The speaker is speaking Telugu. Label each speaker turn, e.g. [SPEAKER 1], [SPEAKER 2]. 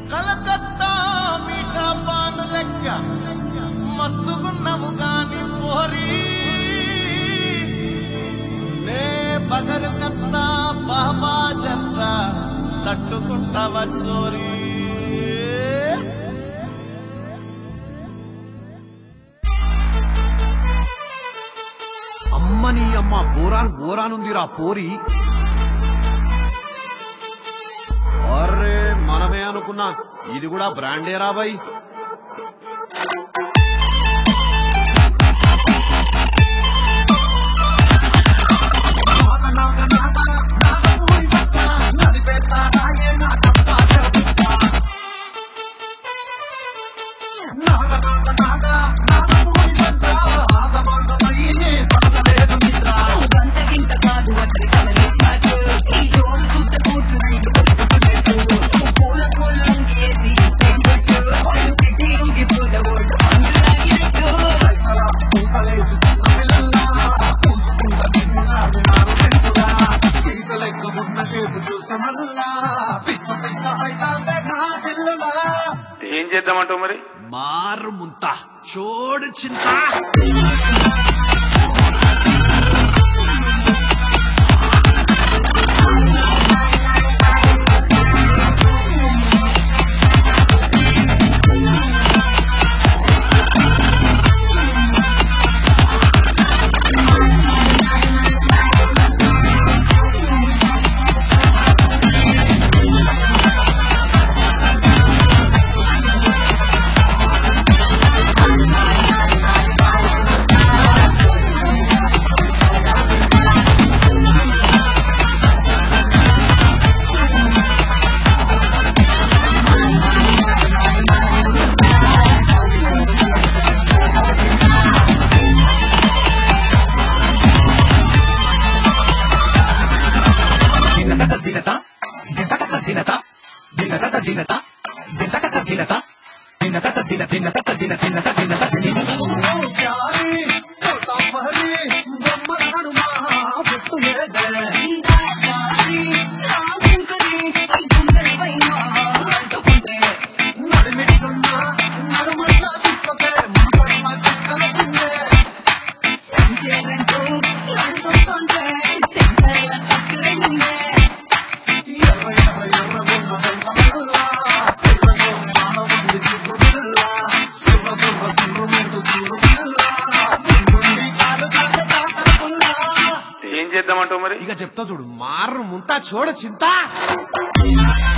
[SPEAKER 1] కలకత్తా మీఠా పాన్ లెక్క మస్తుగున్నవు కాని పోరి నే పగరు కత్తా బాబా జంత తట్టుకుంటావ చోరీ
[SPEAKER 2] అమ్మని అమ్మ బోరాన్ బోరాన్ ఉందిరా పోరి అరే మనమే అనుకున్నా ఇది కూడా బ్రాండే రాబాయ్
[SPEAKER 3] గంటగింత కాదు అతని కమలిస్తాడు ఈ జోరు చూస్తే కూర్చున్నట్టు పూల పూల ఉంగేసి పెట్టు సిటీ ఉంగి పూల ఓటు పండులాగినట్టు
[SPEAKER 4] ఏం చేద్దామంటావు మరి
[SPEAKER 2] మారు ముంత చోడు చింత
[SPEAKER 3] దారి రాసుకుని ఈ గుండెల పైన అంటుకుంటే సంశయంతో నడుస్తుంటే సెంటర్ల తక్కువైందే
[SPEAKER 4] ఏం చేద్దామంటావు మరి
[SPEAKER 2] ఇక చెప్తా చూడు మారు ముంత చోడు చింత